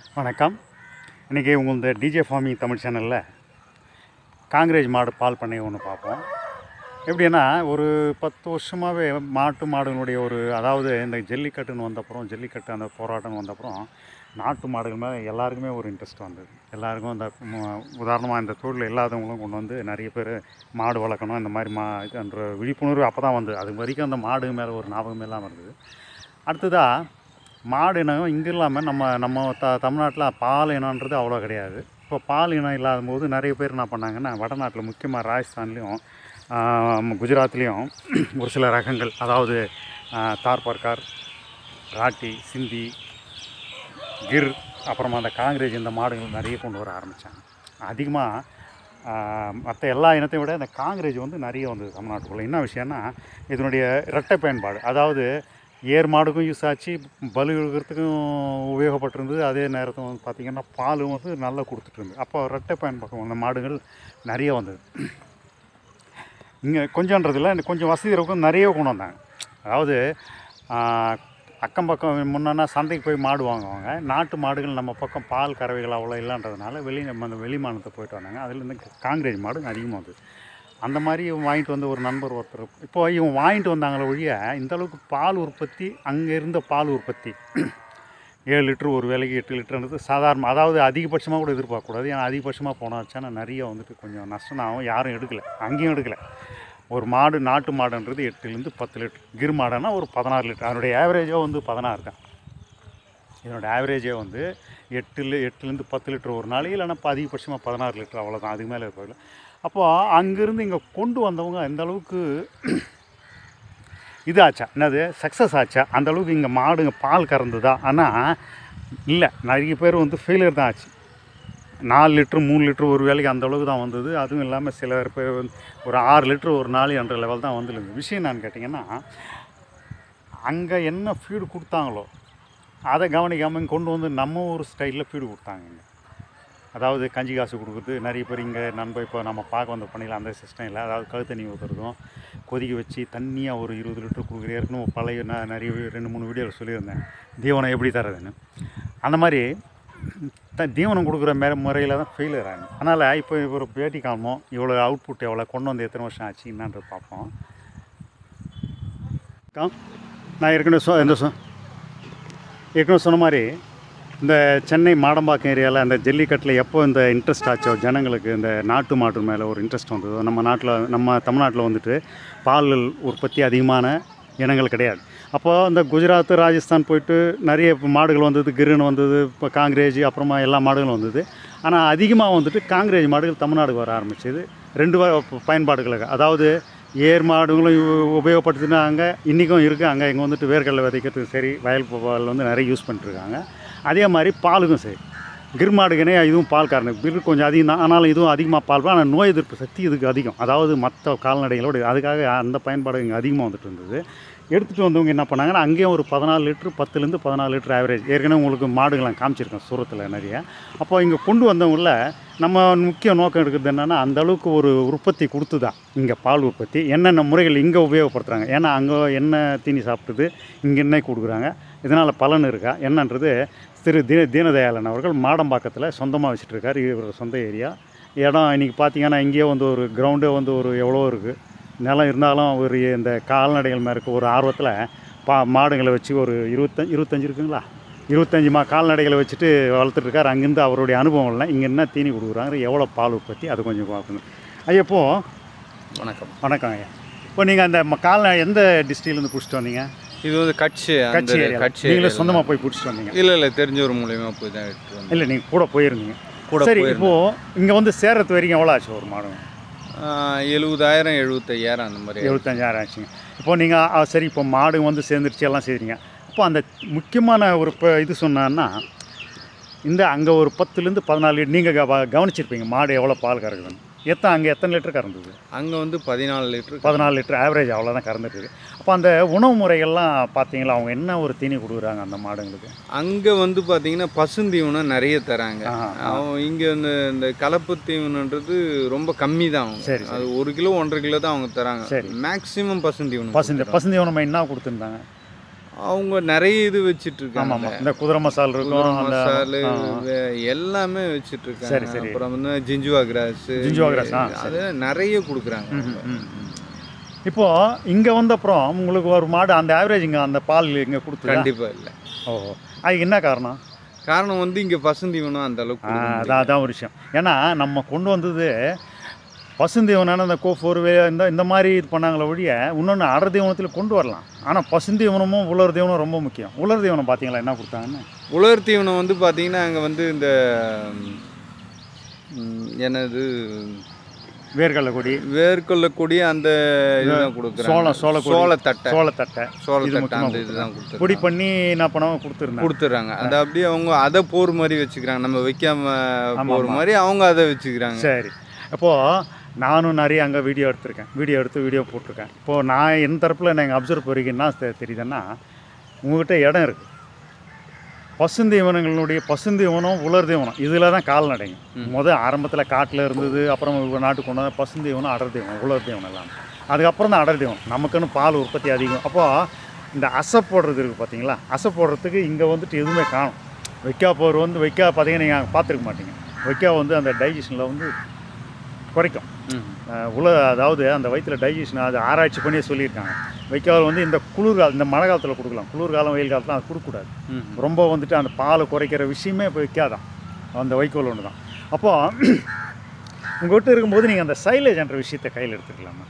வணக்கம் இன்றைக்கி உங்கள் இந்த டிஜே ஃபார்மிங் தமிழ் சேனலில் காங்கிரேஜ் மாடு பால் பண்ணை ஒன்று பார்ப்போம் எப்படின்னா ஒரு பத்து வருஷமாகவே மாட்டு மாடுகளுடைய ஒரு அதாவது இந்த ஜல்லிக்கட்டுன்னு வந்தப்புறம் ஜல்லிக்கட்டு அந்த போராட்டம் வந்தப்புறம் நாட்டு மாடுகள் மேலே எல்லாருக்குமே ஒரு இன்ட்ரெஸ்ட் வந்தது எல்லாருக்கும் இந்த உதாரணமாக இந்த தொழில் இல்லாதவங்களும் கொண்டு வந்து நிறைய பேர் மாடு வளர்க்கணும் இந்த மாதிரி மா இதுன்ற விழிப்புணர்வு அப்போ தான் வந்தது அது வரைக்கும் அந்த மாடு மேலே ஒரு ஞாபகம் இல்லாமல் இருந்தது அடுத்ததாக மாடு இனம் இங்கே இல்லாமல் நம்ம நம்ம த தமிழ்நாட்டில் பால் இனன்றது அவ்வளோ கிடையாது இப்போ பால் இனம் இல்லாத போது நிறைய பேர் என்ன பண்ணாங்கன்னா வடநாட்டில் முக்கியமாக ராஜஸ்தான்லேயும் ஆஹ், குஜராத்லேயும் ஒரு சில ரகங்கள் அதாவது ஆஹ், தார்பார்கார் ராட்டி சிந்தி கிர் அப்புறமா அந்த காங்கிரேஜ் இந்த மாடுகள் நிறைய கொண்டு வர ஆரம்பித்தாங்க அதிகமாக மற்ற எல்லா இனத்தையும் விட இந்த காங்கிரேஜ் வந்து நிறைய வந்தது தமிழ்நாட்டுக்குள்ளே என்ன விஷயம்னா இதனுடைய இரட்டை பயன்பாடு அதாவது ஏர் மாடுக்கும் யூஸ் ஆச்சு பலு இழுக்கிறதுக்கும் உபயோகப்பட்டிருந்தது அதே நேரத்தில் வந்து பார்த்திங்கன்னா பாலும் வந்து நல்லா கொடுத்துட்டு இருந்தது அப்போ இரட்டை பயன்பாடு அந்த மாடுகள் நிறைய வந்தது இங்கே கொஞ்சன்றதில்ல இந்த கொஞ்சம் வசதி இருக்கும் நிறைய கொண்டு வந்தாங்க அதாவது ஆஹ், அக்கம் பக்கம் முன்னா சந்தைக்கு போய் மாடு வாங்குவாங்க நாட்டு மாடுகள் நம்ம பக்கம் பால் கறவைகள் அவ்வளோ இல்லைன்றதுனால வெளி நம்ம அந்த வெளி மாநிலத்தை போயிட்டு வந்தாங்க அதுலேருந்து காங்கிரேஜ் மாடு அதிகமாக வந்தது அந்த மாதிரி இவன் வாங்கிட்டு வந்த ஒரு நண்பர் ஒருத்தர் இப்போ இவன் வாங்கிட்டு வந்தாங்களே ஒழிய இந்த அளவுக்கு பால் உற்பத்தி அங்கே இருந்த பால் உற்பத்தி ஏழு லிட்டர் ஒரு வேலைக்கு எட்டு லிட்டர்ன்றது சாதாரண அதாவது அதிகபட்சமாக கூட எதிர்பார்க்கக்கூடாது ஏன்னா அதிகபட்சமாக போனாச்சுன்னா நிறைய வந்துட்டு கொஞ்சம் நஷ்டம் ஆகும் யாரும் எடுக்கலை அங்கேயும் எடுக்கலை ஒரு மாடு நாட்டு மாடுன்றது எட்டுலேருந்து பத்து லிட்டர் கிர் மாடுன்னா ஒரு பதினாறு லிட்டர் அதனுடைய ஆவரேஜாக வந்து பதினாறு தான் இதனோட ஆவரேஜே வந்து எட்டுல எட்டுலேருந்து பத்து லிட்டர் ஒரு நாளைக்கு இல்லைன்னா இப்போ அதிகபட்சமாக பதினாறு லிட்டர் அவ்வளோதான் அதுக்கு மேலே இருப்பாங்க அப்போது அங்கேருந்து இங்கே கொண்டு வந்தவங்க எந்த அளவுக்கு இது ஆச்சா என்னது சக்ஸஸ் ஆச்சா அந்த அளவுக்கு இங்கே மாடுங்க பால் கறந்துதா ஆனால் இல்லை நிறைய பேர் வந்து ஃபெயிலியர் தான் ஆச்சு நாலு லிட்ரு மூணு லிட்ரு ஒரு வேலைக்கு அந்த அளவுக்கு தான் வந்தது அதுவும் இல்லாமல் சில பேர் வந்து ஒரு ஆறு லிட்ரு ஒரு நாள் என்ற லெவல் தான் வந்துருந்தது விஷயம் என்னன்னு கேட்டிங்கன்னா அங்கே என்ன ஃபீடு கொடுத்தாங்களோ அதை கவனிக்காமல் இங்க கொண்டு வந்து நம்ம ஒரு ஸ்டைலில் ஃபீடு கொடுத்தாங்க இங்க. அதாவது கஞ்சி காசு கொடுக்குறது நிறைய பேர் இங்கே நண்பர் இப்போ நம்ம பார்க்க வந்த பண்ணியில் அந்த சிஸ்டம் இல்லை அதாவது கழு தண்ணி ஊற்றுறதும் கொதிக்க வச்சு தண்ணியாக ஒரு இருபது லிட்டர் கொடுக்குற ஏற்கனவே பழைய நான் நிறைய வி- ரெண்டு மூணு வீடியோவில் சொல்லியிருந்தேன் தீவனம் எப்படி தரதுன்னு அந்த மாதிரி த தீவனம் கொடுக்குற மே முறையில் தான் ஃபெயிலியர் ஆகும் அதனால் இப்போ ஒரு பேட்டி காலமோ இவ்வளோ அவுட்புட் எவ்வளோ கொண்டு வந்து எத்தனை வருஷம் ஆச்சு என்னன்றது பார்ப்போம் கா- நான் ஏற்கனவே சொ இந்த சொ ஏற்கனவே சொன்ன மாதிரி இந்த சென்னை மாடம்பாக்கம் ஏரியாவில் அந்த ஜல்லிக்கட்டில் எப்போ இந்த இன்ட்ரெஸ்ட் ஆச்சோ ஜனங்களுக்கு இந்த நாட்டு மாட்டு மேலே ஒரு இன்ட்ரெஸ்ட் வந்ததோ நம்ம நாட்டில் நம்ம தமிழ்நாட்டில் வந்துட்டு பால் உற்பத்தி அதிகமான இனங்கள் கிடையாது அப்போது இந்த குஜராத் ராஜஸ்தான் போயிட்டு நிறைய இப்போ மாடுகள் வந்தது கிருன்னு வந்தது இப்போ காங்கிரேஜ் அப்புறமா எல்லா மாடுகளும் வந்தது ஆனால் அதிகமாக வந்துட்டு காங்கிரேஜ் மாடுகள் தமிழ்நாடுக்கு வர ஆரம்பிச்சது ரெண்டு வ- பயன்பாடுகளுக்கு அதாவது ஏர் மாடுகளும் உ- உபயோகப்படுத்தினாங்க இன்றைக்கும் இருக்குது அங்கே இங்கே வந்துட்டு வேர்க்கடலை விதைக்கிறதுக்கு சரி வயல் பால் வந்து நிறைய யூஸ் பண்ணிட்டுருக்காங்க அதே மாதிரி பாலுக்கும் சரி கிர் மாடுக்குனே இதுவும் பால் காரணம் கிர் கொஞ்சம் அதிகம் தான் ஆனாலும் இதுவும் அதிகமாக பால் ஆனால் நோய் எதிர்ப்பு சக்தி இதுக்கு அதிகம் அதாவது மற்ற கால்நடைகளோட அதுக்காக அந்த பயன்பாடு இங்கே அதிகமாக வந்துட்டு இருந்தது எடுத்துகிட்டு வந்தவங்க என்ன பண்ணாங்கன்னா அங்கேயும் ஒரு பதினாலு லிட்ரு பத்துலேருந்து பதினாலு லிட்டர் ஆவரேஜ் ஏற்கனவே உங்களுக்கு மாடுகள்லாம் காமிச்சிருக்கேன் சூரத்தில் நிறைய அப்போ இங்கே கொண்டு வந்தவங்கள நம்ம முக்கிய நோக்கம் எடுக்கிறது என்னென்னா அந்த அளவுக்கு ஒரு உற்பத்தி கொடுத்துதான் இங்கே பால் உற்பத்தி என்னென்ன முறைகள் இங்கே உபயோகப்படுத்துகிறாங்க ஏன்னா அங்கே என்ன தீனி சாப்பிட்டுது இங்கே என்ன கொடுக்குறாங்க இதனால் பலன் இருக்கா என்னன்றது திரு தீன தீனதயாளன் அவர்கள் மாடம்பாக்கத்தில் சொந்தமாக வச்சுட்ருக்காரு இவர் சொந்த ஏரியா இடம் இன்றைக்கி பார்த்தீங்கன்னா இங்கேயே வந்து ஒரு கிரவுண்டே வந்து ஒரு எவ்வளோ இருக்குது நிலம் இருந்தாலும் ஒரு இந்த கால்நடைகள் மேலே இருக்க ஒரு ஆர்வத்தில் பா மாடுங்களை வச்சு ஒரு இருபத்தஞ்சு இருபத்தஞ்சு இருக்குங்களா இருபத்தஞ்சி மா கால்நடைகளை வச்சுட்டு வளர்த்துட்ருக்காரு அங்கேருந்து அவருடைய அனுபவங்கள்லாம் இங்கே என்ன தீனி கொடுக்குறாங்க எவ்வளோ பால் உற்பத்தி அதை கொஞ்சம் பார்க்கணும் ஐயா இப்போ வணக்கம் வணக்கம் ஐயா இப்போ நீங்கள் அந்த ம- கால்நடை எந்த டிஸ்ட்ரிக்ட்லேருந்து பிடிச்சிட்டு வந்தீங்க இது வந்து கட்சி அந்த கட்சி ஏரியா கட்சி நீங்களே சொந்தமாக போய் பிடிச்சிட்டு வந்தீங்க இல்லை இல்லை தெரிஞ்சவர் மூலியமாக போய் தான் எடுத்துட்டு வந்தேன் இல்லை நீங்கள் கூட போயிருந்தீங்க கூட சரி போயிருந்தேன். இப்போது இங்கே வந்து சேர்றது வரைக்கும் எவ்வளோ ஆச்சு ஒரு மாடு ஆஹ், எழுபதாயிரம் எழுபத்தையாயிரம் அந்த மாதிரி எழுபத்தஞ்சாயிரம் ஆச்சுங்க இப்போ நீங்கள் சரி இப்போ மாடு வந்து சேர்ந்துருச்சு எல்லாம் செய்கிறீங்க அப்போ அந்த முக்கியமான ஒரு இப்போ இது சொன்னான்னா இந்த அங்கே ஒரு பத்துலேருந்து பதினாலு நீங்கள் கவனிச்சிருப்பீங்க மாடு எவ்வளோ பால் கறக்குதுன்னு எத்தனை அங்கே எத்தனை லிட்டர் கறந்துது அங்கே வந்து பதினாலு லிட்டரு பதினாலு லிட்டர் ஆவரேஜ் அவ்வளோதான் கறந்துருக்கு அப்போ அந்த உணவு முறைகள்லாம் பார்த்தீங்களா அவங்க என்ன ஒரு தீனி கொடுக்குறாங்க அந்த மாடுங்களுக்கு அங்கே வந்து பார்த்தீங்கன்னா பசுந்தீவனம் நிறைய தராங்க ஆஹா, ஆ. அவங்க இங்கே இந்த இந்த கலப்பு தீவனன்றது ரொம்ப கம்மி தான் அவங்க சரி, சரி. அது ஒரு கிலோ ஒன்றரை கிலோ தான் அவங்க தராங்க சரி. மேக்ஸிமம் பசுந்தீவனம் பசுந்த பசுந்தீவனம் என்ன கொடுத்துருந்தாங்க அவங்க நிறைய இது வச்சிட்டு ஆமாம் இருக்காங்க ஆமாம் இந்த குதிரை மசால் இருக்கும் அந்த மசாலு ஆ, வே- எல்லாமே வச்சிட்டு சரி, இருக்காங்க சரி. அப்புறம் வந்து ஜிஞ்சுவா கிராஸ் ஜிஞ்சுவா grass, ஆ, அது நிறைய கொடுக்குறாங்க ம், ம், ம். இப்போ இங்கே வந்த அப்புறம் உங்களுக்கு ஒரு மாடு அந்த ஆவரேஜ் இங்கே அந்த பால் இங்கே கொடுத்து கண்டிப்பா இல்லை ஓ அதுக்கு என்ன காரணம் காரணம் வந்து இங்க பசுந்தீவனம் அந்த அளவுக்கு ஆ, கொடுக்க அதான் அதான் ஒரு விஷயம் ஏன்னா நம்ம கொண்டு வந்தது பசுந்தீவனான இந்த கோஃபோர் இந்த இந்த மாதிரி இது பண்ணாங்களே ஒழிய இன்னொன்று அடர் தீவனத்தில் கொண்டு வரலாம் ஆனால் பசுந்தீவனமும் உலர் தீவனம் ரொம்ப முக்கியம் உலர் தீவனம் பார்த்தீங்களா என்ன கொடுத்தாங்கன்னு உலர் தீவனம் வந்து பார்த்தீங்கன்னா அங்கே வந்து இந்த ம், என்னது வேர்க்கடலை கொடி வேர்க்கொள்ளக்கூடிய அந்த இதுதான் கொடுக்குறாங்க சோளம் சோளக்கொடி சோளத்தட்டை சோளத்தட்டை இது சோளத்தட்டை முக்கியமாக அந்த இதுதான் பொடி கொடுத்துருக்காங்க பண்ணி என்ன பண்ணாமல் கொடுத்துருந்தாங்க கொடுத்துட்றாங்க அதை அப்படியே அவங்க அதை போர் மாதிரி வச்சுக்கிறாங்க நம்ம வைக்காம ஆமா, போர் ஆமா. மாதிரி அவங்க அதை வச்சுக்கிறாங்க சரி அப்போது நானும் நிறைய அங்கே வீடியோ எடுத்திருக்கேன் வீடியோ எடுத்து வீடியோ போட்டிருக்கேன் இப்போது நான் என் தரப்பில் நீங்கள் அப்சர்வ் வரைக்கும் என்ன தெ- தெரியுதுன்னா உங்ககிட்ட இடம் இருக்குது பசுந்தீவனங்களுடைய பசுந்தீவனம் உலர் தீவனம் இதில் தான் கால்நடைங்க ம். முத ஆரம்பத்தில் காட்டில் இருந்தது அப்புறம் இவங்க நாட்டுக்கு கொண்டு வந்த பசுந்தீவனம் அடர் தீவனம் உலர் தீவனம் எல்லாம் அதுக்கப்புறம் தான் அடர் தீவனம் நமக்குன்னு பால் உற்பத்தி அதிகம் அப்போது இந்த அசை போடுறது இருக்குது பார்த்தீங்களா அசை போடுறதுக்கு இங்கே வந்துட்டு எதுவுமே காணும் வைக்கா போர் வந்து வைக்கா பார்த்தீங்கன்னா நீங்கள் பார்த்துருக்க மாட்டீங்க வைக்கா வந்து அந்த டைஜஷனில் வந்து குறைக்கும் ம். அஹ் உல அதாவது அந்த வயிற்றில் டைஜஷன் அது ஆராய்ச்சி பண்ணியே சொல்லியிருக்காங்க வைக்கால் வந்து இந்த குளிர்காலம் இந்த மழை காலத்தில் கொடுக்கலாம் குளிர்காலம் வெயில் காலத்தில் அது கொடுக்கக்கூடாது ம். ரொம்ப வந்துட்டு அந்த பாலை குறைக்கிற விஷயமே இப்போ வைக்காதான் அந்த வைக்கோல் ஒன்று தான் அப்போது உங்கள்கிட்ட இருக்கும்போது நீங்கள் அந்த சைலேஜ்ன்ற விஷயத்தை கையில் எடுத்துக்கலாமா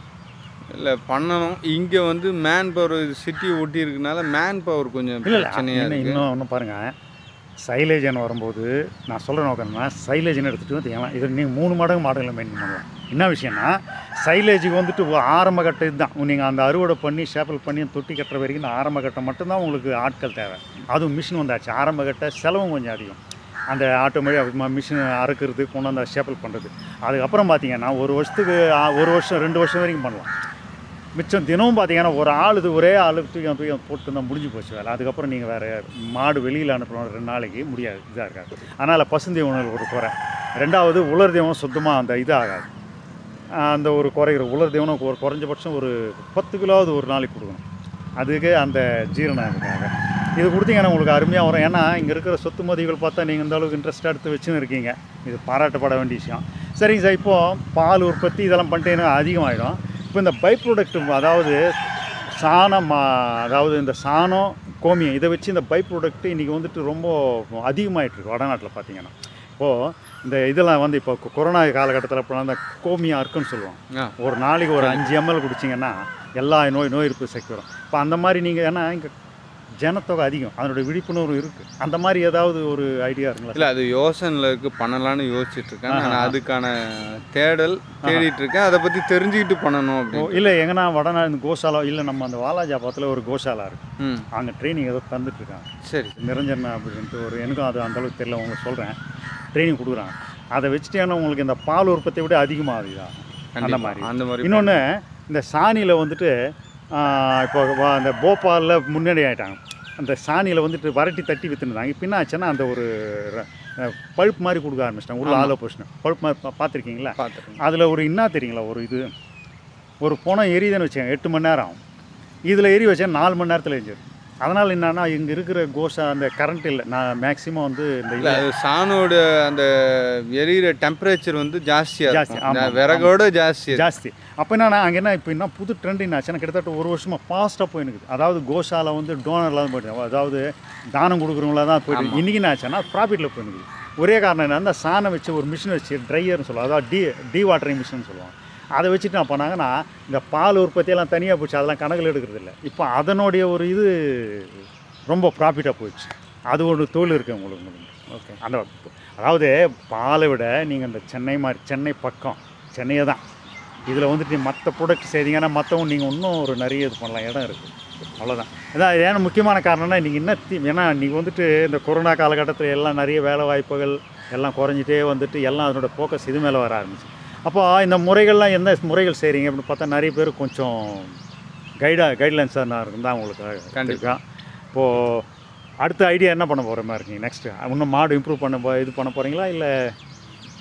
இல்லை பண்ணணும் இங்கே வந்து மேன் பவர் சிட்டி ஒட்டி இருக்கனால மேன் பவர் கொஞ்சம் இல்லை இல்லை பிரச்சனையாக இன்னும் இருக்கு இன்னும் ஒன்றும் பாருங்கள் சைலேஜன் வரும்போது நான் சொல்கிற நோக்கம்னா சைலேஜன் எடுத்துகிட்டு வந்து ஏன்னா இது நீங்கள் மூணு மடங்கு மாடலில் மெயின்டைன் பண்ணலாம் என்ன விஷயம்னா சைலேஜுக்கு வந்துட்டு ஒரு ஆரம்ப கட்ட இதுதான் நீங்கள் அந்த அறுவடை பண்ணி ஷேப்பிள் பண்ணி தொட்டி கட்டுற வரைக்கும் இந்த ஆரம்ப கட்டம் மட்டும்தான் உங்களுக்கு ஆட்கள் தேவை அதுவும் மிஷின் வந்தாச்சு ஆரம்ப கட்ட செலவும் கொஞ்சம் அதிகம் அந்த ஆட்டோமேட்டிக் மிஷின் அறுக்கிறது கொண்டு வந்து ஷேப்பிள் பண்ணுறது அதுக்கப்புறம் பார்த்தீங்கன்னா ஒரு வருஷத்துக்கு ஆ- ஒரு வருஷம் ரெண்டு வருஷம் வரைக்கும் பண்ணலாம் மிச்சம் தினமும் பார்த்தீங்கன்னா ஒரு ஆள் இது ஒரே ஆளுக்கு தூக்கி தூக்கி போட்டு தான் முடிஞ்சு போச்சு வேலை அதுக்கப்புறம் நீங்கள் வேறு மாடு வெளியில் அனுப்பணும் ரெண்டு நாளைக்கு முடியாது இதாக இருக்காது அதனால் பசுந்தி உணவு ஒரு குறை ரெண்டாவது உலர் தீவனம் சுத்தமாக அந்த இது ஆகாது ஆஹ் அந்த ஒரு குறைகிற உலர் தீவனம் ஒரு குறைஞ்சபட்சம் ஒரு பத்து கிலோவது ஒரு நாளைக்கு கொடுக்கணும் அதுக்கு அந்த ஜீரணம் இதுக்காக இது கொடுத்தீங்கன்னா உங்களுக்கு அருமையாக வரும் ஏன்னா இங்கே இருக்கிற சொத்து மதிகள் பார்த்தா நீங்கள் இந்த அளவுக்கு இன்ட்ரெஸ்ட் எடுத்து வச்சுன்னு இருக்கீங்க இது பாராட்டப்பட வேண்டிய விஷயம் சரிங்க சார் இப்போது பால் உற்பத்தி இதெல்லாம் பண்ணிட்டீங்கன்னா அதிகமாகிடும் இப்போ இந்த பை ப்ராடக்ட் அதாவது சாணம் ஆ, அதாவது இந்த சாணம் கோமியம் இதை வச்சு இந்த பை ப்ராடக்ட் இன்றைக்கி வந்துட்டு ரொம்ப அதிகமாயிட்டு இருக்கு வடநாட்டில் பார்த்தீங்கன்னா இப்போது இந்த இதெல்லாம் வந்து இப்போ கொ- கொரோனா காலகட்டத்தில் இப்போ அந்த கோமியம் அர்க்குன்னு சொல்லுவோம் ஆ ஒரு நாளைக்கு ஒரு அஞ்சு எம்எல் குடிச்சிங்கன்னா எல்லா நோய் நோய் எதிர்ப்பு சக்தி வரும் இப்போ அந்த மாதிரி நீங்கள் ஏன்னா இங்கே ஜனத்தொகை அதிகம் அதனுடைய விழிப்புணர்வு இருக்குது அந்த மாதிரி ஏதாவது ஒரு ஐடியா இருக்குங்களா இல்லை அது யோசனையில் இருக்கு பண்ணலான்னு யோசிச்சுட்டு இருக்கேன் ஆஹா. நான் அதுக்கான தேடல் தேடிட்டு இருக்கேன் அதை பற்றி தெரிஞ்சுக்கிட்டு பண்ணணும் ஓ அப்படின்னு இல்லை எங்கன்னா வடநா இந்த கோசாலா இல்லை நம்ம அந்த வாலாஜாபாத்தில் ஒரு கோசாலா இருக்குது ம் அங்கே ட்ரைனிங் ஏதோ தந்துட்டு இருக்காங்க சரி நிரஞ்சன் அப்படின்ட்டு ஒரு எனக்கும் அது அந்த அளவுக்கு தெரியல உங்களுக்கு சொல்கிறேன் ட்ரைனிங் கொடுக்குறாங்க அதை வச்சுட்டேன்னா உங்களுக்கு இந்த பால் உற்பத்தியை விட அதிகமாகுது இதா கண்டிப்பா. மாதிரி. அந்த மாதிரி இன்னொன்று இந்த சாணியில் வந்துட்டு ஆஹ், இப்போ வ- அந்த போபாலில் முன்னாடி ஆயிட்டாங்க அந்த சாணியில் வந்துட்டு வரட்டி தட்டி விற்றுருந்தாங்க இப்போ என்ன ஆச்சுன்னா அந்த ஒரு பழுப்பு மாதிரி கொடுக்க ஆரம்பிச்சிட்டாங்க உள்ள ஆமா. ஆலோ பொசிஷன் பழுப்பு மாதிரி பா- பார்த்திருக்கீங்களா பார்த்துருக்கேன் அதில் ஒரு என்ன தெரியுங்களா ஒரு இது ஒரு புனம் எரியுதுன்னு வச்சுக்கோங்க எட்டு மணி நேரம் ஆகும் இதில் எரி வச்சா நாலு மணி நேரத்தில் எரிஞ்சிடும் அதனால் என்னன்னா இங்கே இருக்கிற கோஷா அந்த கரண்ட் இல்லை நான் மேக்ஸிமம் வந்து இந்த இல்லை இது அது சாணோட அந்த எரியிற டெம்பரேச்சர் வந்து ஜாஸ்தியாக ஜாஸ்தி, இருக்கும் ஆமா, இந்த விறகோட ஜாஸ்தி ஜாஸ்தி அப்போ என்னன்னா அங்கே என்ன இப்போ என்ன புது ட்ரெண்ட் என்ன ஆச்சுன்னா கிட்டத்தட்ட ஒரு வருஷமாக ஃபாஸ்ட்டாக போயினுக்குது அதாவது கோஷால வந்து டோனர்லாம் போயிட்டு அதாவது தானம் கொடுக்குறவங்களா தான் போயிட்டு ஆமா. இன்றைக்கி என்ன ஆச்சுன்னா ப்ராஃபிட்டில் போயினுக்குது ஒரே காரணம் என்ன அந்த சாணம் வச்சு ஒரு மிஷின் வச்சு ட்ரையர்னு சொல்லுவாங்க அதாவது டி டீ வாட்டரிங் மிஷின் சொல்லுவாங்க அதை வச்சுட்டு என்ன பண்ணாங்கன்னா இந்த பால் உற்பத்தியெல்லாம் தனியாக போச்சு அதெல்லாம் கணக்கில் எடுக்கிறது இல்லை இப்போ அதனுடைய ஒரு இது ரொம்ப ப்ராஃபிட்டாக போயிடுச்சு அது ஒரு தொழில் இருக்குது உங்களுக்கு உங்களுக்கு ஓகே அந்த அதாவது பாலை விட நீங்கள் இந்த சென்னை மாதிரி சென்னை பக்கம் சென்னையை தான் இதில் வந்துட்டு மற்ற ப்ராடக்ட் செய்தீங்கன்னா மற்றவங்க நீங்கள் இன்னும் ஒரு நிறைய இது பண்ணலாம் இடம் இருக்குது அவ்வளோதான் அதான் ஏன்னா முக்கியமான காரணம்னா நீங்கள் என்ன தீ ஏன்னா நீங்கள் வந்துட்டு இந்த கொரோனா காலகட்டத்தில் எல்லாம் நிறைய வேலை வாய்ப்புகள் எல்லாம் குறைஞ்சிட்டே வந்துட்டு எல்லாம் அதனோட ஃபோக்கஸ் இது மேலே வர ஆரம்பிச்சு அப்போ இந்த முறைகள்லாம் எந்த முறைகள் செய்கிறீங்க அப்படின்னு பார்த்தா நிறைய பேர் கொஞ்சம் கைடா கைட்லைன்ஸாக நான் இருந்தால் உங்களுக்கு கண்டிப்பா. இருக்கா இப்போது அடுத்த ஐடியா என்ன பண்ண போகிற மாதிரி இருக்கீங்க நெக்ஸ்ட்டு இன்னும் மாடு இம்ப்ரூவ் பண்ண போ இது பண்ண போகிறீங்களா இல்லை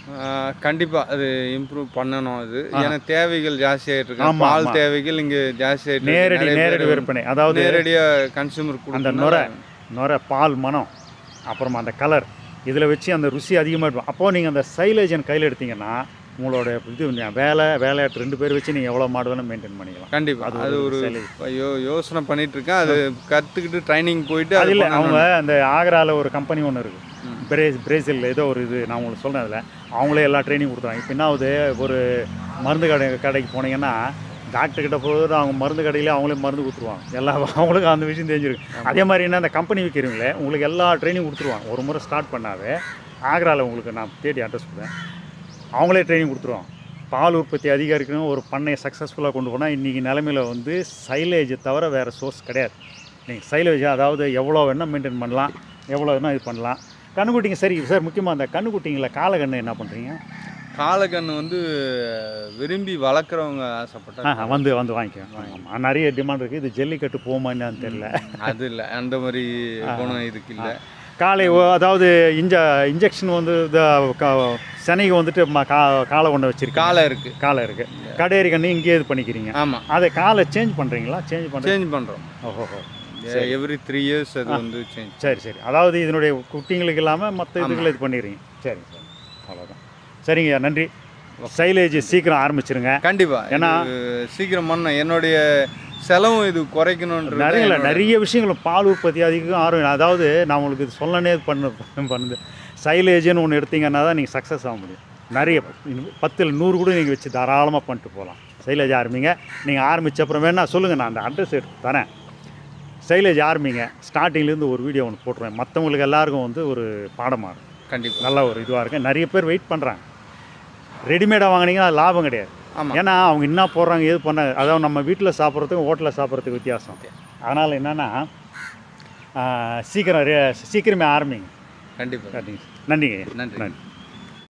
கண்டிப்பாக அது இம்ப்ரூவ் பண்ணணும் அது ஏன்னா தேவைகள் ஜாஸ்தி ஆகிட்டு இருக்கு ஆமா, பால் ஆமா. தேவைகள் இங்கே ஜாஸ்தி ஆகிட்டு நேரடி நேரடி விற்பனை அதாவது நேரடியாக கன்சூமர் அந்த கொடுக்கணும் நுரை நுரை பால் மனம் அப்புறமா அந்த கலர் இதில் வச்சு அந்த ருசி அதிகமாக இருக்கும் அப்போது நீங்கள் அந்த சைலேஜன் கையில் எடுத்தீங்கன்னா உங்களோட இது வந்து வேலை வேலையாட்டு ரெண்டு பேர் வச்சு நீங்கள் எவ்வளோ மாடு வேணும் மெயின்டைன் பண்ணிக்கலாம் கண்டிப்பாக அது அது ஒரு ஒரு silage. ஐயோ யோசனை பண்ணிட்டு இருக்கேன் அது கற்றுக்கிட்டு ட்ரைனிங் போயிட்டு அது அது இல்லை பண்ணணும். அவங்க அந்த ஆக்ராவில் ஒரு கம்பெனி ஒன்று இருக்குது பிரே பிரேசில் ஏதோ ஒரு இது நான் உங்களுக்கு சொல்கிறேன் அதில் அவங்களே எல்லா ட்ரைனிங் கொடுத்தாங்க இப்போ என்ன ஆகுது ஒரு மருந்து கடை கடைக்கு போனீங்கன்னா டாக்டர் கிட்ட போகிறது அவங்க மருந்து கடையிலே அவங்களே மருந்து கொடுத்துருவாங்க எல்லா அவங்களுக்கும் அந்த விஷயம் தெரிஞ்சிருக்கு அதே மாதிரி என்ன அந்த கம்பெனி விற்கிறவங்களே உங்களுக்கு எல்லா ட்ரைனிங் கொடுத்துருவாங்க ஒரு முறை ஸ்டார்ட் பண்ணாவே ஆக்ராவில் உங்களுக்கு நான் தேடி அட்ரஸ் கொடுத்தேன் அவங்களே ட்ரைனிங் கொடுத்துருவாங்க பால் உற்பத்தி அதிகரிக்கணும் ஒரு பண்ணையை சக்ஸஸ்ஃபுல்லாக கொண்டு போனால் இன்றைக்கி நிலமையில வந்து சைலேஜ் தவிர வேறு சோர்ஸ் கிடையாது நீங்கள் சைலேஜ் அதாவது எவ்வளோ வேணால் மெயின்டைன் பண்ணலாம் எவ்வளோ வேணால் இது பண்ணலாம் கண்ணுக்குட்டிங்க சரி சார் முக்கியமாக அந்த கண்ணுக்குட்டிங்கள காலக்கண்ணு என்ன பண்ணுறீங்க காலக்கண்ணு வந்து விரும்பி வளர்க்குறவங்க ஆசைப்பட்டா ஆ வந்து வந்து வாங்கிக்கோங்க ஆமாம் நிறைய டிமாண்ட் இருக்குது இது ஜல்லிக்கட்டு போமா என்னன்னு தெரியல அது இல்லை அந்த மாதிரி குணம் இதுக்கு இல்லை காலை ஓ- அதாவது இன்ஜ இன்ஜெக்ஷன் வந்து இந்த க- செனைக்கு வந்துட்டு ம- கா காலை ஒன்று வச்சிருக்கேன் காலை இருக்கு காலை இருக்குது கடையரி கண்ணு இங்கேயே இது பண்ணிக்கிறீங்க ஆமாம் அதை காலை சேஞ்ச் பண்ணுறீங்களா சேஞ்ச் பண்ணுறீங்க சேஞ்ச் பண்ணுறோம் ஓஹோ எவ்ரி த்ரீ இயர்ஸ் அது வந்து சேஞ்ச் சரி சரி அதாவது இதனுடைய குட்டிங்களுக்கு இல்லாமல் மற்ற இதுகளை இது பண்ணிடுறீங்க சரி சரி அவ்வளோதான் சரிங்க நன்றி சைலேஜ் சீக்கிரம் ஆரம்பிச்சிருங்க கண்டிப்பா ஏன்னா- இது சீக்கிரம் பண்ண என்னுடைய செலவும் இது குறைக்கணுன்றது நிறைய என்னோட- நிறைய விஷயங்கள் பால் உற்பத்தி அதிகம் ஆர்வம் அதாவது நான் உங்களுக்கு இது சொல்லனே பண்ண பண்ணுது சைலேஜ்னு ஒன்று எடுத்தீங்கன்னா தான் நீங்கள் சக்ஸஸ் ஆக முடியும் நிறைய இன்னும் பத்தில் நூறு கூட நீங்கள் வச்சு தாராளமாக பண்ணிட்டு போகலாம் சைலேஜ் ஆரம்பிங்க நீங்கள் ஆரம்பிச்ச அப்புறம் வேணா சொல்லுங்கள் நான் அந்த அட்ரஸ் எடுத்து தரேன் சைலேஜ் ஆரம்பிங்க ஸ்டார்டிங்லேருந்து ஒரு வீடியோ ஒன்று போட்டுருவேன் மற்றவங்களுக்கு எல்லாருக்கும் வந்து ஒரு பாடமாக இருக்கும் கண்டிப்பா நல்ல ஒரு இதுவாக இருக்கு நிறைய பேர் வெயிட் பண்ணுறாங்க ரெடிமேடாக வாங்கினீங்கன்னா அது லாபம் கிடையாது ஆமா ஏன்னா அவங்க என்ன போடுறாங்க ஏது பண்ண அதாவது நம்ம வீட்டில் சாப்பிட்றதுக்கும் ஹோட்டலில் சாப்பிட்றதுக்கு வித்தியாசம் அதனால் என்னென்னா சீக்கிரம் re- சீக்கிரமே ஆரம்பிங்க கண்டிப்பா நன்றிங்க நன்றி நன்றி